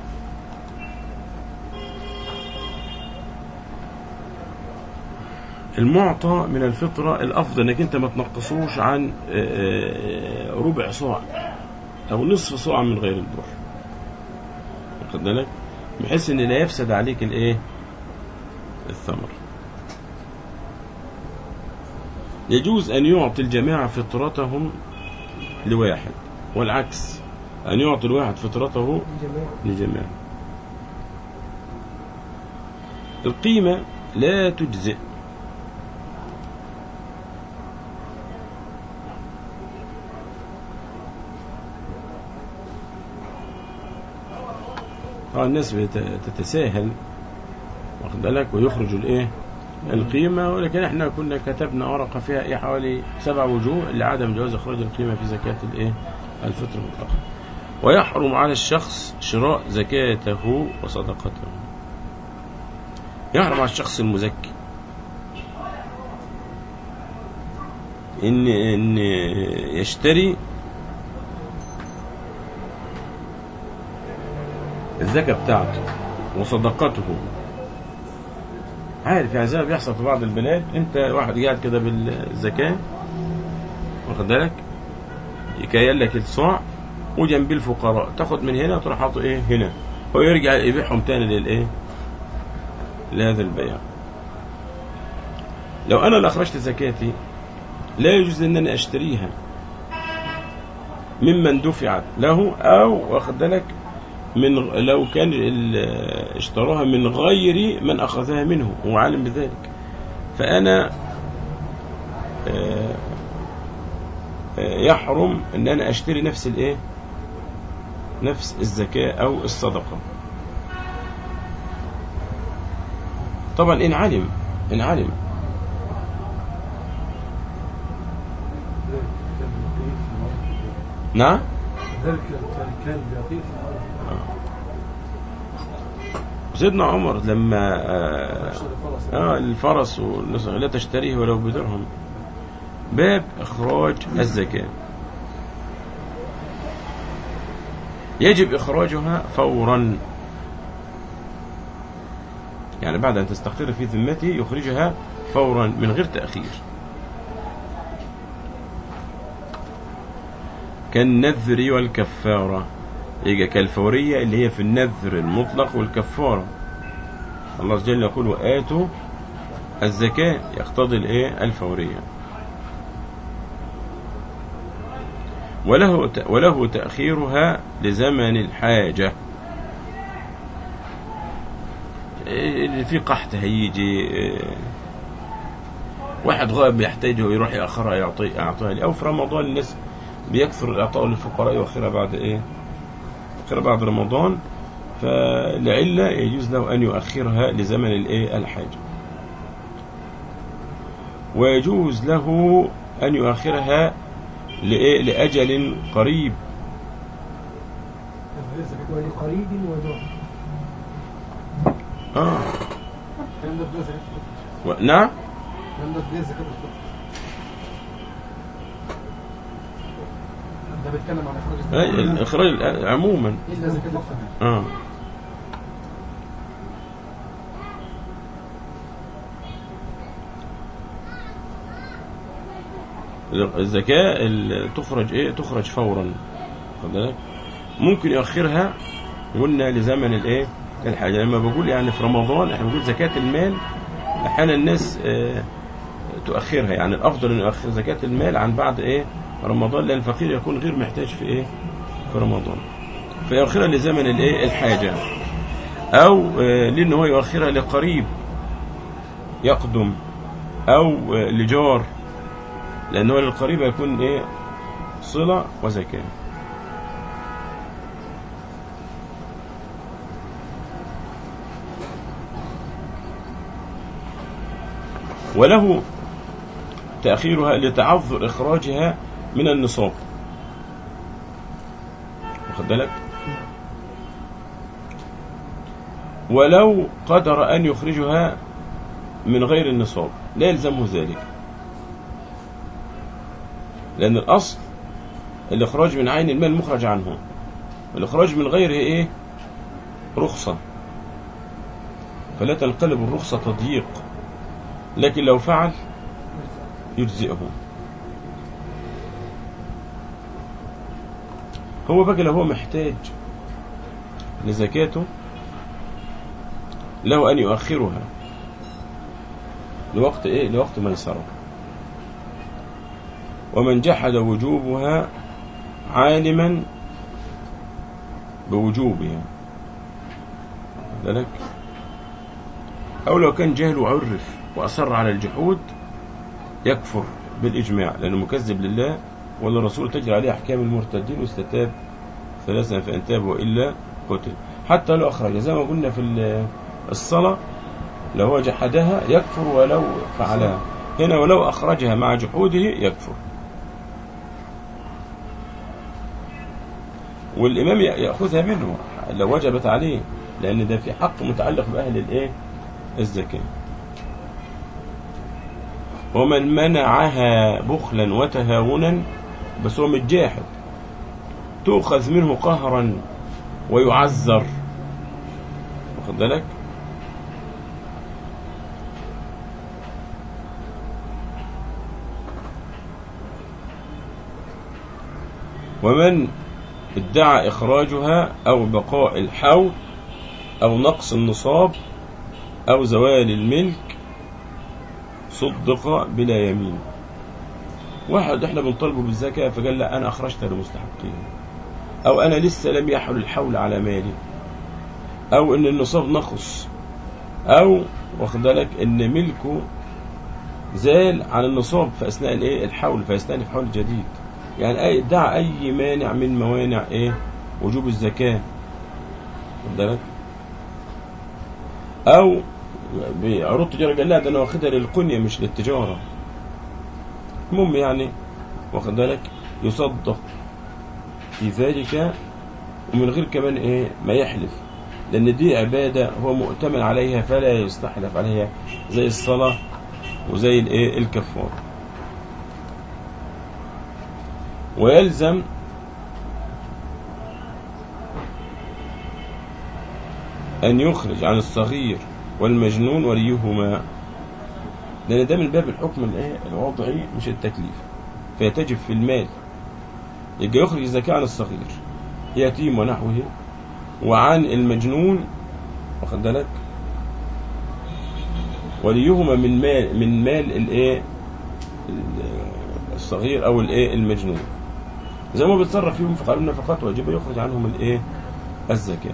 المعطى من الفطرة الأفضل أنك أنت ما تنقصوش عن آه، آه، ربع صاع أو نصف صاع من غير البر واخد بالك بحيث أن لا يفسد عليك الإيه الثمر يجوز أن يعطي الجماعة فطرتهم لواحد والعكس أن يعطي الواحد فطرته الجماعة لجميع القيمة لا تجزئ طبعا الناس بت- تتساهل واخد بالك ويخرجوا الايه القيمة ولكن احنا كنا كتبنا ورقة فيها ايه حوالي سبع وجوه لعدم جواز اخراج القيمة في زكاة الايه الفطر مطلقا ويحرم على الشخص شراء زكاته وصدقته يحرم على الشخص المزكي ان ان يشتري الزكاة بتاعته وصدقته عارف يعني زي ما بيحصل في بعض البلاد انت واحد قاعد كده بالزكاة واخد بالك يكيل لك الصاع وجنبيه الفقراء تاخد من هنا تروح حاطه ايه هنا هو يرجع يبيعهم تاني للايه لهذا البيع لو انا اللي اخرجت زكاتي لا يجوز ان انا اشتريها ممن دفعت له او واخد بالك من لو كان ال- اشتراها من غير من اخذها منه هو عالم بذلك فانا آه، آه، يحرم ان انا اشتري نفس الايه نفس الزكاة او الصدقة طبعا ان علم ان علم نعم ذلك كان بيطير في الأرض سيدنا عمر لما آه, يشتري فرس آه الفرس والناس لا تشتريه ولو بدرهم باب إخراج الزكاة يجب إخراجها فورا يعني بعد أن تستقر في ذمته يخرجها فورا من غير تأخير كالنذر والكفارة يجي كالفورية اللي هي في النذر المطلق والكفارة الله عز وجل يقول وآتوا الزكاة يقتضي الايه الفورية وله وله تأخيرها لزمن الحاجة اللي في قحط هيجي إيه، واحد غائب يحتاجه يروح يأخرها يعطي يعطيها لي أو في رمضان الناس بيكثر الإعطاء للفقراء يؤخرها بعد إيه يؤخرها بعد رمضان فلعلة يجوز له أن يؤخرها لزمن الإيه الحاجة ويجوز له أن يؤخرها لإيه لأجل قريب ولقريب ودار آه كان ده بدون زكاة الفطر و... نعم كان ده بدون زكاة الفطر ده بيتكلم عن إخراج أي، الإخراج عموما إلا زكاة الفطر آه الزكاة ال- تخرج ايه تخرج فورا خد بالك ممكن يؤخرها قلنا لزمن الايه الحاجة لما بقول يعني في رمضان احنا بنقول زكاة المال احيانا الناس آه، تؤخرها يعني الافضل ان يؤخر زكاة المال عن بعد ايه رمضان لان الفقير يكون غير محتاج في ايه في رمضان فيؤخرها لزمن الايه الحاجة او آه، لان هو يؤخرها لقريب يقدم او آه، لجار لان هو للقريب يكون ايه صلة وزكاة وله تأخيرها لتعذر إخراجها من النصاب واخد بالك ولو قدر أن يخرجها من غير النصاب لا يلزمه ذلك لأن الأصل الإخراج من عين المال مخرج عنه الإخراج من غيره إيه رخصة فلا تنقلب الرخصة تضييق لكن لو فعل يجزئه هو بقى لو هو محتاج لزكاته له أن يؤخرها لوقت إيه لوقت ميسره ومن جحد وجوبها عالما بوجوبها ذلك أو لو كان جهل وعرف وأصر على الجحود يكفر بالإجماع لأنه مكذب لله وللرسول تجري عليه أحكام المرتدين واستتاب ثلاثا فإن تاب وإلا قتل حتى لو أخرج زي ما قلنا في ال- الصلاة لو هو جحدها يكفر ولو فعلها هنا ولو أخرجها مع جحوده يكفر والإمام يأخذها منه لو وجبت عليه لأن ده في حق متعلق بأهل الإيه الزكاة ومن منعها بخلا وتهاونا بس هو متجاحد تؤخذ منه قهرا ويعذر واخد بالك ومن ادعى إخراجها أو بقاء الحول أو نقص النصاب أو زوال الملك صدق بلا يمين واحد احنا بنطالبه بالزكاة فقال لا أنا أخرجتها لمستحقين أو أنا لسه لم يحل الحول على مالي أو إن النصاب نقص أو واخد بالك إن ملكه زال عن النصاب في أثناء الإيه الحول فيستأنف حول جديد يعني أي ادعى أي مانع من موانع إيه وجوب الزكاة واخد بالك أو بعروض تجارة قال لا ده أنا واخدها للقنية مش للتجارة المهم يعني واخد بالك يصدق في ذلك ومن غير كمان إيه ما يحلف لأن دي عبادة هو مؤتمن عليها فلا يستحلف عليها زي الصلاة وزي الإيه الكفار ويلزم أن يخرج عن الصغير والمجنون وليهما لأن ده من باب الحكم الإيه؟ الوضعي مش التكليف فيتجب في المال يبقى يخرج الزكاة عن الصغير يتيم ونحوه وعن المجنون واخد بالك وليهما من مال من مال الايه الصغير او الايه المجنون زي ما بيتصرف فيهم في قانون النفقات واجب يخرج عنهم الايه الزكاه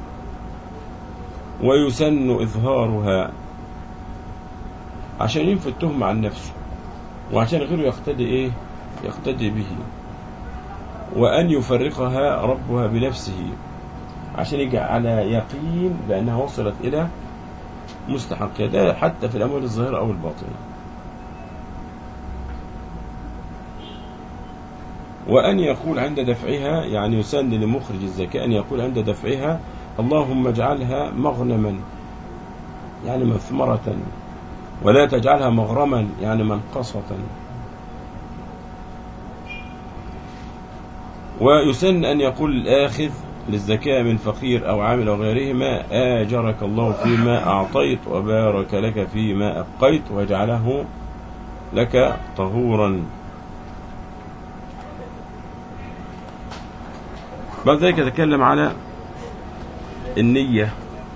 ويسن إظهارها عشان ينفي التهمة عن نفسه وعشان غيره يقتدي إيه يقتدي به وأن يفرقها ربها بنفسه عشان يجعل على يقين بأنها وصلت إلى مستحقها ده حتى في الأموال الظاهرة أو الباطنة وأن يقول عند دفعها يعني يسن لمخرج الزكاة أن يقول عند دفعها اللهم اجعلها مغنما يعني مثمرة ولا تجعلها مغرما يعني منقصة ويسن أن يقول الآخذ للزكاة من فقير أو عامل أو غيرهما آجرك الله فيما أعطيت وبارك لك فيما أبقيت واجعله لك طهورا بعد ذلك يتكلم على النية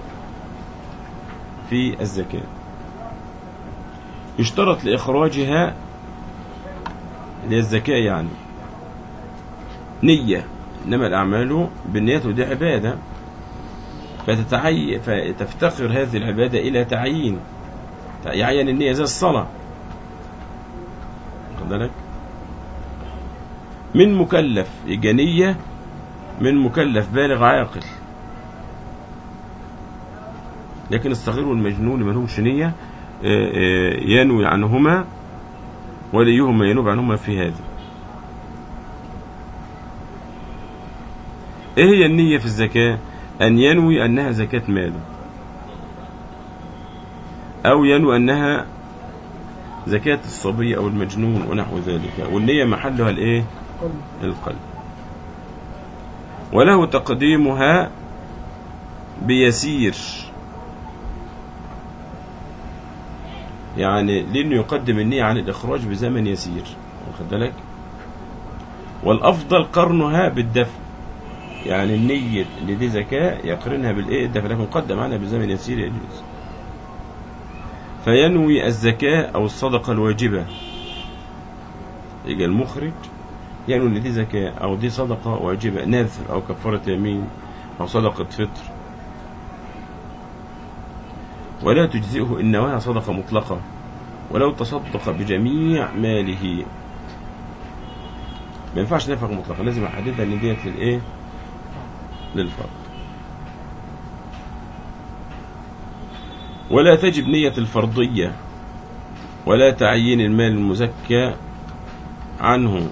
في الزكاة يشترط لإخراجها للزكاة يعني نية إنما الأعمال بالنية ودي عبادة فتتعي فتفتقر هذه العبادة إلى تعيين يعين النية زي الصلاة واخد بالك من مكلف جنية من مكلف بالغ عاقل لكن الصغير والمجنون اللي مالهمش نية ينوي عنهما وليهما ينوب عنهما في هذا ايه هي النية في الزكاة ان ينوي انها زكاة ماله او ينوي انها زكاة الصبي او المجنون ونحو ذلك والنية محلها الايه قل القلب وله تقديمها بيسير يعني لأنه يقدم النية عن الإخراج بزمن يسير واخد بالك والأفضل قرنها بالدفع يعني النية اللي دي زكاة يقرنها بالإيه الدفع لكن قدم عنها بزمن يسير يجوز فينوي الزكاة أو الصدقة الواجبة يجي المخرج ينوي ان دي زكاة أو دي صدقة واجبة نذر أو كفارة يمين أو صدقة فطر ولا تجزئه إن نواها صدقة مطلقة ولو تصدق بجميع ماله ما ينفعش نفقة مطلقة لازم أحددها إن ديت للإيه؟ للفرد ولا تجب نية الفرضية ولا تعيين المال المزكى عنه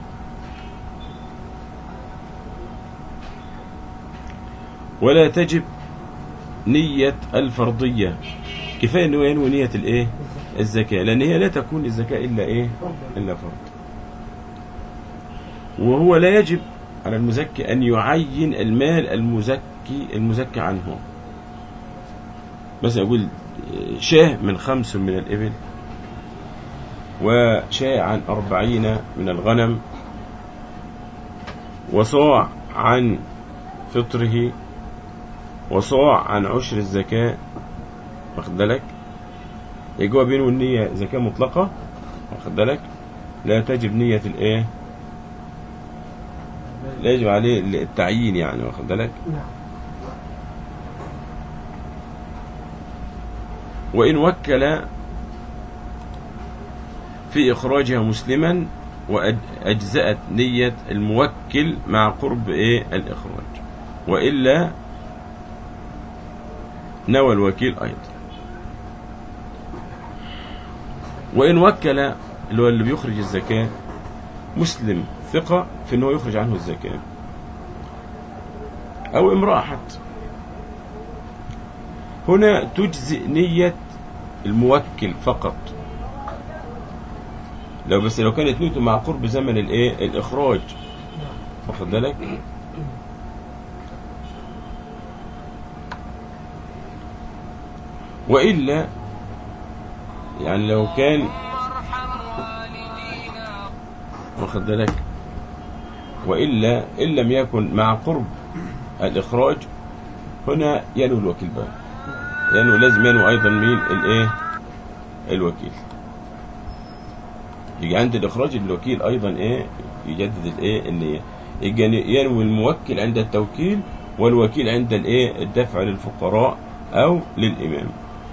ولا تجب نية الفرضية كفاية انه ينوي نية الايه الزكاة لان هي لا تكون الزكاة الا ايه الا فرض وهو لا يجب على المزكي ان يعين المال المزكي المزكى عنه مثلا يقول شاه من خمس من الإبل وشاة عن أربعين من الغنم وصاع عن فطره وصاع عن عشر الزكاة واخد بالك يجوا بينه النية زكاة مطلقة واخد بالك لا تجب نية الايه لا يجب عليه التعيين يعني واخد بالك نعم وإن وكل في إخراجها مسلما وأجزأت نية الموكل مع قرب إيه الإخراج وإلا نوى الوكيل أيضا وإن وكل اللي هو اللي بيخرج الزكاة مسلم ثقة في أنه يخرج عنه الزكاة أو امرأة حتى هنا تجزئ نية الموكل فقط لو بس لو كانت نيته مع قرب زمن الايه الاخراج واخد بالك والا يعني لو كان واخد بالك والا ان لم يكن مع قرب الاخراج هنا ينوي الوكيل بقى لانه لازم ينوي ايضا مين الايه الوكيل يجي عند الاخراج الوكيل ايضا ايه يجدد الايه النيه يجي ينوي الموكل عند التوكيل والوكيل عند الايه الدفع للفقراء او للامام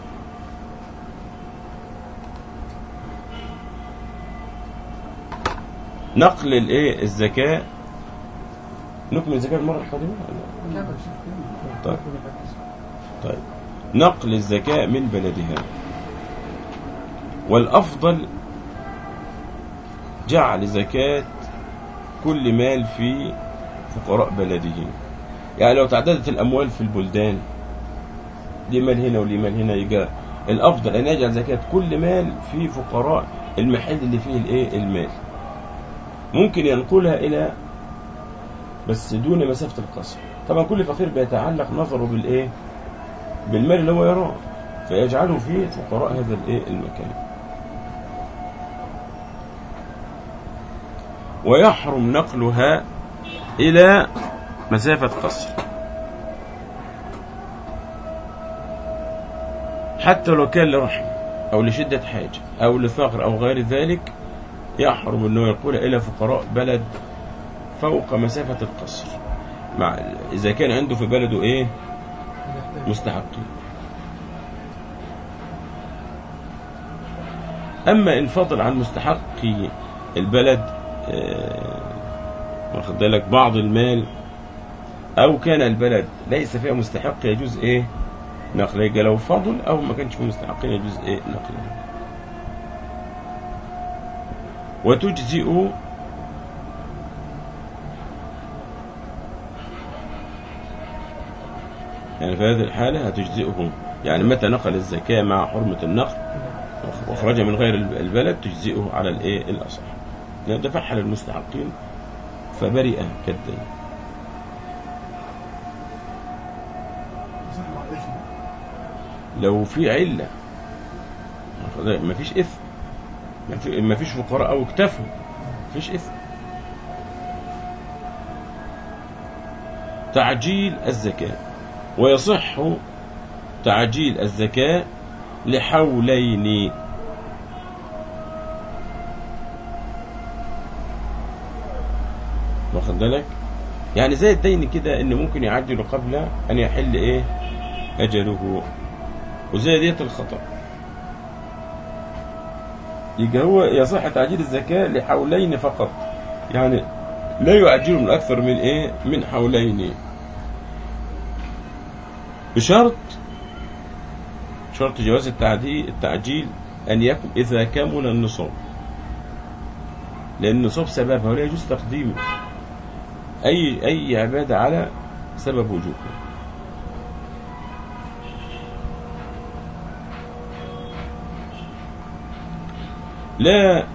نقل الايه الزكاه نكمل الزكاه المره القادمه ولا؟ كمل شيخ طيب. طيب نقل الزكاة من بلدها والأفضل جعل زكاة كل مال في فقراء بلده يعني لو تعددت الأموال في البلدان دي مال هنا ولي مال هنا يجا الأفضل أن يجعل زكاة كل مال في فقراء المحل اللي فيه الإيه المال ممكن ينقلها إلى بس دون مسافة القصر طبعا كل فقير بيتعلق نظره بالإيه بالمال اللي هو يراه فيجعله في فقراء هذا الايه المكان ويحرم نقلها الى مسافة قصر حتى لو كان لرحم او لشدة حاجة او لفقر او غير ذلك يحرم انه يقول الى فقراء بلد فوق مسافة القصر مع اذا كان عنده في بلده ايه مستحقين أما إن فضل عن مستحقي البلد آه، واخد بالك بعض المال أو كان البلد ليس فيها مستحق يجوز إيه نقله يبقى لو فضل أو ما كانش فيه مستحقين يجوز إيه نقله وتجزئ يعني في هذه الحالة هتجزئه يعني متى نقل الزكاة مع حرمة النقل وخرج من غير البلد تجزئه على الايه الاصح لأن دفعها للمستحقين فبرئ كالدين صح مع ايش لو في علة ما فيش إثم ما في- ما فيش فقراء أو اكتفوا ما فيش إثم تعجيل الزكاة ويصح تعجيل الزكاة لحولين واخد بالك يعني زي الدين كده ان ممكن يعجل قبل ان يحل ايه اجله وزي دية الخطأ يبقى هو يصح تعجيل الزكاة لحولين فقط يعني لا يعجل من أكثر من إيه من حولين بشرط شرط جواز التعديل التعجيل أن يكون إذا كمل النصاب لأن النصاب سببها ولا يجوز تقديمه أي أي عبادة على سبب وجوبها لا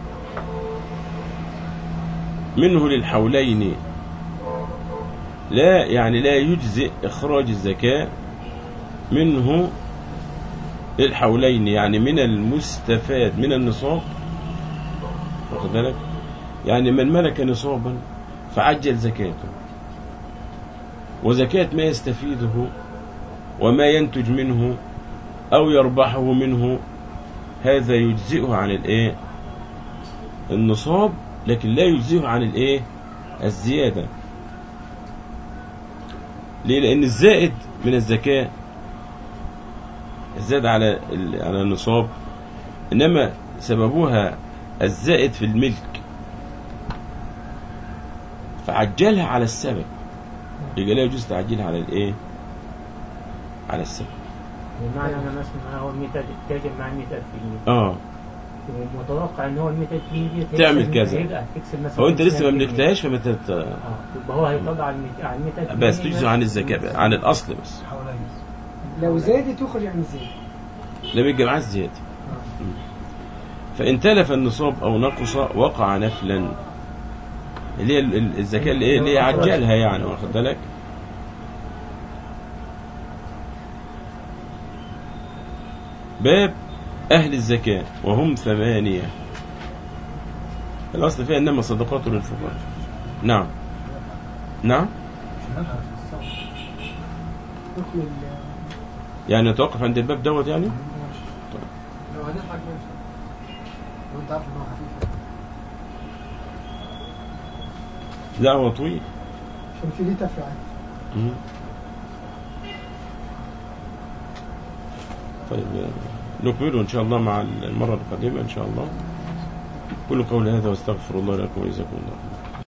منه للحولين لا يعني لا يجزئ إخراج الزكاة منه للحولين يعني من المستفاد من النصاب واخد بالك يعني من ملك نصابا فعجل زكاته وزكاة ما يستفيده وما ينتج منه أو يربحه منه هذا يجزئه عن الايه النصاب لكن لا يجزئه عن الايه الزيادة ليه لأن الزائد من الزكاة الزائد على ال- على النصاب إنما سببها الزائد في الملك فعجلها على السبب يبقى لا يجوز تعجيلها على الايه على السبب بمعنى انا مثلا هو 100 تاجر مع 100000 جنيه اه ومتوقع ان هو ال 100000 جنيه دي تعمل هيكسب- كذا. هيبقى هتكسب مثلا هو انت لسه ما 200 جنيه. ملكتهاش فما تت... اه يبقى هو هيطلع على 100 على 100000 بس جنيه تجزي عن الزكاة عن الأصل بس حوالي لو زادت يخرج عن الزيادة لا بيبقى معاه الزيادة فإن تلف النصاب أو نقص وقع نفلا اللي هي ال- ال- الزكاة اللي ايه اللي هي عجلها يعني واخد بالك باب أهل الزكاة وهم ثمانية الأصل فيها إنما صدقات للفقراء نعم نعم حكم ال- يعني نتوقف عند الباب دوت يعني لو هنضحك ماشي لو انت عارف ان هو خفيف لا هو طويل عشان في ليه تفريعات مم. طيب آه، نكمله إن شاء الله مع المرة القادمة إن شاء الله كل قول هذا واستغفر الله لكم وجزاكم الله خيرا